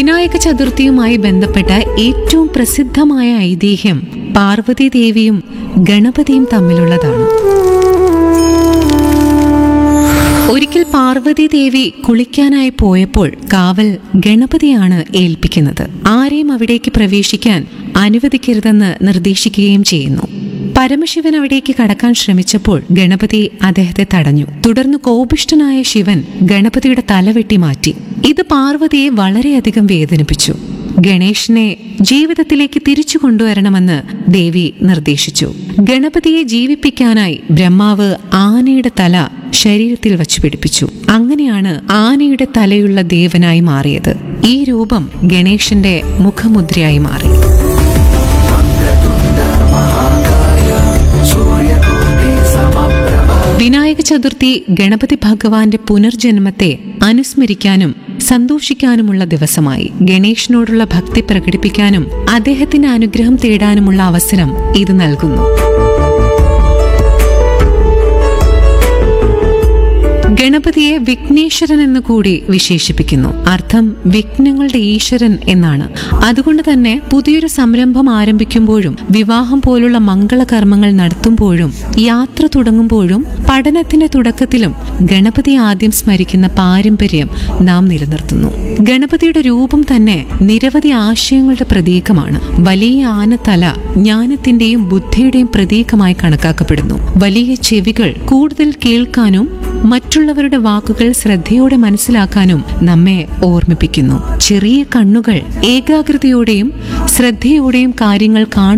വിനായക ചതുർത്ഥിയുമായി ബന്ധപ്പെട്ട ഏറ്റവും പ്രസിദ്ധമായ ഐതിഹ്യം പാർവതി ദേവിയും ഗണപതിയും തമ്മിലുള്ളതാണ് ഒരിക്കൽ പാർവതി ദേവി കുളിക്കാനായി പോയപ്പോൾ കാവൽ ഗണപതിയാണ് ഏൽപ്പിക്കുന്നത് ആരെയും അവിടേക്ക് പ്രവേശിക്കാൻ അനുവദിക്കരുതെന്ന് നിർദ്ദേശിക്കുകയും ചെയ്യുന്നു പരമശിവൻ അവിടേക്ക് കടക്കാൻ ശ്രമിച്ചപ്പോൾ ഗണപതി അദ്ദേഹത്തെ തടഞ്ഞു തുടർന്ന് കോപിഷ്ഠനായ ശിവൻ ഗണപതിയുടെ തല വെട്ടി മാറ്റി ഇത് പാർവതിയെ വളരെയധികം വേദനിപ്പിച്ചു ഗണേഷിനെ ജീവിതത്തിലേക്ക് തിരിച്ചു കൊണ്ടുവരണമെന്ന് ദേവി നിർദ്ദേശിച്ചു ഗണപതിയെ ജീവിപ്പിക്കാനായി ബ്രഹ്മാവ് ആനയുടെ തല ശരീരത്തിൽ വച്ചു പിടിപ്പിച്ചു അങ്ങനെയാണ് ആനയുടെ തലയുള്ള ദേവനായി മാറിയത് ഈ രൂപം ഗണേശന്റെ മുഖമുദ്രയായി മാറി വിനായക ചതുർത്ഥി ഗണപതി ഭഗവാന്റെ പുനർജന്മത്തെ അനുസ്മരിക്കാനും സന്തോഷിക്കാനുമുള്ള ദിവസമായി ഗണേഷിനോടുള്ള ഭക്തി പ്രകടിപ്പിക്കാനും അദ്ദേഹത്തിന്റെ അനുഗ്രഹം തേടാനുമുള്ള അവസരം ഇത് നൽകുന്നു ഗണപതിയെ വിഘ്നേശ്വരൻ എന്ന് കൂടി വിശേഷിപ്പിക്കുന്നു അർത്ഥം വിഘ്നങ്ങളുടെ ഈശ്വരൻ എന്നാണ് അതുകൊണ്ട് തന്നെ പുതിയൊരു സംരംഭം ആരംഭിക്കുമ്പോഴും വിവാഹം പോലുള്ള മംഗളകർമ്മങ്ങൾ നടത്തുമ്പോഴും യാത്ര തുടങ്ങുമ്പോഴും പഠനത്തിന്റെ തുടക്കത്തിലും ഗണപതി ആദ്യം സ്മരിക്കുന്ന പാരമ്പര്യം നാം നിലനിർത്തുന്നു ഗണപതിയുടെ രൂപം തന്നെ നിരവധി ആശയങ്ങളുടെ പ്രതീകമാണ് വലിയ ആനത്തല ജ്ഞാനത്തിന്റെയും ബുദ്ധിയുടെയും പ്രതീകമായി കണക്കാക്കപ്പെടുന്നു വലിയ ചെവികൾ കൂടുതൽ കേൾക്കാനും മറ്റുള്ളവരുടെ വാക്കുകൾ ശ്രദ്ധയോടെ മനസ്സിലാക്കാനും നമ്മെ ഓർമ്മിപ്പിക്കുന്നു ചെറിയ കണ്ണുകൾ ഏകാഗ്രതയോടെയും ശ്രദ്ധയോടെയും കാര്യങ്ങൾ കാണും